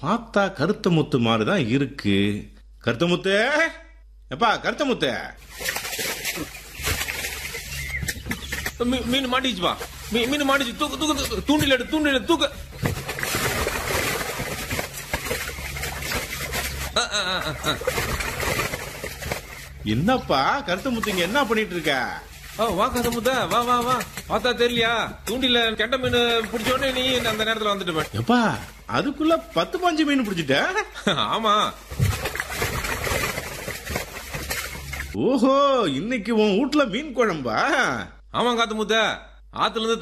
பார்த்தா கருத்த முத்து மாதிரி தான் இருக்கு கருத்த முத்து எப்பா கருத்த முத்து மீ- மீன் மாட்டிச்சுப்பா மீ- மீன் மாட்டிச்சு தூக்கு தூக்கு தூக்கு. தூண்டில் எடு தூண்டில் எடு, தூக்கு ஆ, ஆ, ஆ, ஆ. என்னப்பா கருத்த முத்து இங்க என்ன பண்ணிட்டு இருக்க ஆ, வா கதமுத்த வா வா வா பார்த்தா தெரியலையா தூண்டில கெட்ட மீன் பிடிச்ச உடனே நீ அந்த நேரத்துல வந்துட்டு போய். எப்பா அதுக்குள்ள பத்து பாஞ்சு மீன் பிடிச்சிட்ட ஆமா ஓஹோ இன்னைக்கு உன் வீட்ல மீன் குழம்பா ஆமா காத்து முத்த ஆத்துல இருந்து